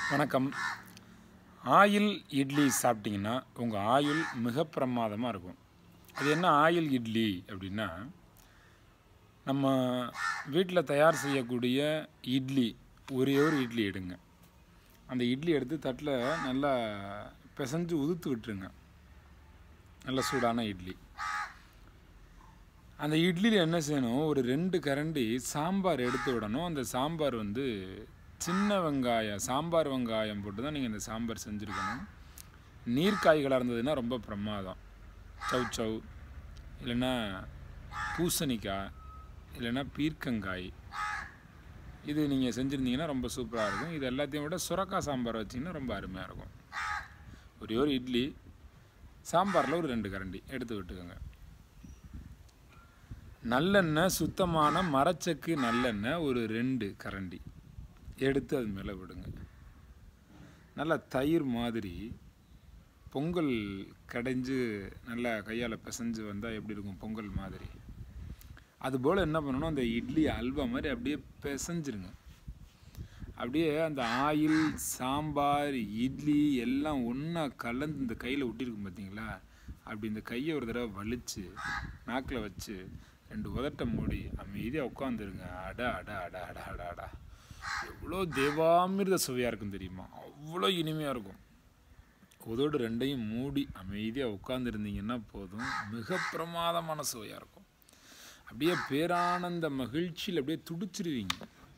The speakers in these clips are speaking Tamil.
வணக்கம் ஆயில் இட்லி சாப்பிட்டிங்கன்னா உங்கள் ஆயுள் மிக பிரமாதமாக இருக்கும் அது என்ன ஆயில் இட்லி அப்படின்னா நம்ம வீட்டில் தயார் செய்யக்கூடிய இட்லி ஒரே ஒரு இட்லி எடுங்க அந்த இட்லி எடுத்து தட்டில் நல்லா பிசைஞ்சு உதுத்து விட்டுருங்க நல்ல சூடான இட்லி அந்த இட்லியில் என்ன செய்யணும் ஒரு ரெண்டு கரண்டி சாம்பார் எடுத்து விடணும் அந்த சாம்பார் வந்து சின்ன வெங்காயம் சாம்பார் வெங்காயம் போட்டு தான் நீங்கள் இந்த சாம்பார் செஞ்சுருக்கணும் நீர்க்காய்களாக இருந்ததுன்னா ரொம்ப பிரமாதம் சவ் சவ் இல்லைன்னா பூசணிக்காய் இல்லைன்னா பீர்க்கங்காய் இது நீங்கள் செஞ்சுருந்தீங்கன்னா ரொம்ப சூப்பராக இருக்கும் இது எல்லாத்தையும் விட சுரக்காய் சாம்பார் வச்சிங்கன்னா ரொம்ப அருமையாக இருக்கும் ஒரே ஒரு இட்லி சாம்பாரில் ஒரு ரெண்டு கரண்டி எடுத்து விட்டுக்கோங்க நல்லெண்ணெய் சுத்தமான மரச்சக்கு நல்லெண்ணெய் ஒரு ரெண்டு கரண்டி எடுத்து அது மேலே விடுங்க நல்லா தயிர் மாதிரி பொங்கல் கடைஞ்சு நல்லா கையால் பிசைஞ்சு வந்தால் எப்படி இருக்கும் பொங்கல் மாதிரி அதுபோல் என்ன பண்ணணும் அந்த இட்லி அல்வா மாதிரி அப்படியே பிசைஞ்சிருங்க அப்படியே அந்த ஆயில் சாம்பார் இட்லி எல்லாம் ஒன்றா கலந்து இந்த கையில் ஒட்டியிருக்கும் பார்த்தீங்களா அப்படி இந்த கையை ஒரு தடவை வலிச்சு நாக்கில் வச்சு ரெண்டு உதட்ட மூடி அமைதியாக உட்காந்துருங்க அட அட அட அட அட அடா எவ்வளோ தேவாமிர்த சுவையாக இருக்கும் தெரியுமா அவ்வளோ இனிமையாக இருக்கும் உதோடு ரெண்டையும் மூடி அமைதியாக உட்காந்துருந்தீங்கன்னா போதும் மிக பிரமாதமான சுவையாக இருக்கும் அப்படியே பேரானந்த மகிழ்ச்சியில் அப்படியே துடிச்சிருவீங்க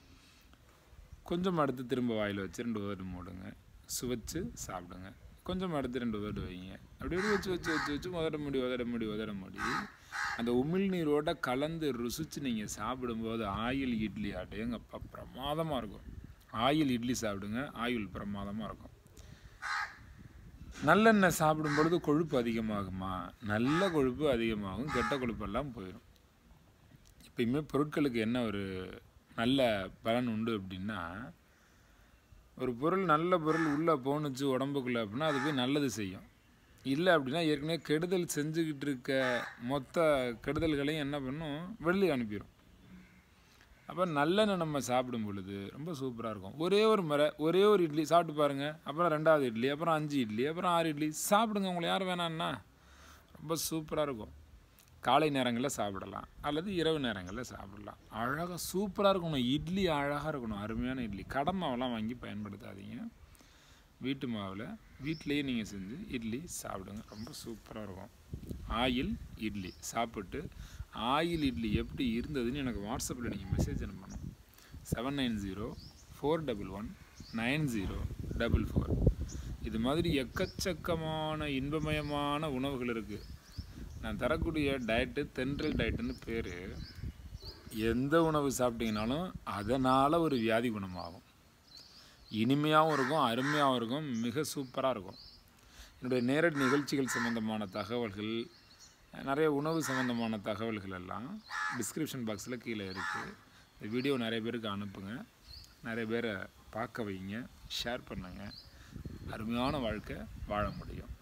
கொஞ்சம் அடுத்து திரும்ப வாயில் வச்சு ரெண்டு உதடு மூடுங்க சுவைச்சு சாப்பிடுங்க கொஞ்சம் அடுத்து ரெண்டு உதடு வைங்க அப்படியே வச்சு வச்சு வச்சு வச்சு உதட முடி உதட முடி உதட முடி அந்த உமிழ்நீரோட கலந்து ருசிச்சு நீங்கள் சாப்பிடும்போது ஆயில் இட்லி அடேங்கப்பா பிரமாதமாக இருக்கும் ஆயில் இட்லி சாப்பிடுங்க ஆயுள் பிரமாதமாக இருக்கும் நல்லெண்ணெய் சாப்பிடும் பொழுது கொழுப்பு அதிகமாகுமா நல்ல கொழுப்பு அதிகமாகும் கெட்ட கொழுப்பெல்லாம் போயிடும் எப்பயுமே பொருட்களுக்கு என்ன ஒரு நல்ல பலன் உண்டு அப்படின்னா ஒரு பொருள் நல்ல பொருள் உள்ளே போணுச்சு உடம்புக்குள்ளே அப்படின்னா அது போய் நல்லது செய்யும் இல்லை அப்படின்னா ஏற்கனவே கெடுதல் செஞ்சுக்கிட்டு இருக்க மொத்த கெடுதல்களையும் என்ன பண்ணும் வெளியே அனுப்பிடும் அப்போ நல்லெண்ணெய் நம்ம சாப்பிடும் பொழுது ரொம்ப சூப்பராக இருக்கும் ஒரே ஒரு முறை ஒரே ஒரு இட்லி சாப்பிட்டு பாருங்கள் அப்புறம் ரெண்டாவது இட்லி அப்புறம் அஞ்சு இட்லி அப்புறம் ஆறு இட்லி சாப்பிடுங்க உங்களை யார் வேணான்னா ரொம்ப சூப்பராக இருக்கும் காலை நேரங்களில் சாப்பிடலாம் அல்லது இரவு நேரங்களில் சாப்பிடலாம் அழகாக சூப்பராக இருக்கணும் இட்லி அழகாக இருக்கணும் அருமையான இட்லி கடை மாவெல்லாம் வாங்கி பயன்படுத்தாதீங்க வீட்டு மாவில் வீட்டிலேயே நீங்கள் செஞ்சு இட்லி சாப்பிடுங்க ரொம்ப சூப்பராக இருக்கும் ஆயில் இட்லி சாப்பிட்டு ஆயில் இட்லி எப்படி இருந்ததுன்னு எனக்கு வாட்ஸ்அப்பில் நீங்கள் மெசேஜ் அனுப்பணும் seven nine zero four double one nine zero double four இது மாதிரி எக்கச்சக்கமான இன்பமயமான உணவுகள் இருக்குது நான் தரக்கூடிய டயட்டு தென்றல் டயட்டுன்னு பேர் எந்த உணவு சாப்பிட்டீங்கனாலும் அதனால் ஒரு வியாதி குணமாகும் இனிமையாகவும் இருக்கும் அருமையாகவும் இருக்கும் மிக சூப்பராக இருக்கும் என்னுடைய நேரடி நிகழ்ச்சிகள் சம்மந்தமான தகவல்கள் நிறைய உணவு சம்மந்தமான தகவல்கள் எல்லாம் டிஸ்கிரிப்ஷன் பாக்ஸில் கீழே இருக்குது இந்த வீடியோ நிறைய பேருக்கு அனுப்புங்க நிறைய பேரை பார்க்க வைங்க ஷேர் பண்ணுங்கள் அருமையான வாழ்க்கை வாழ முடியும்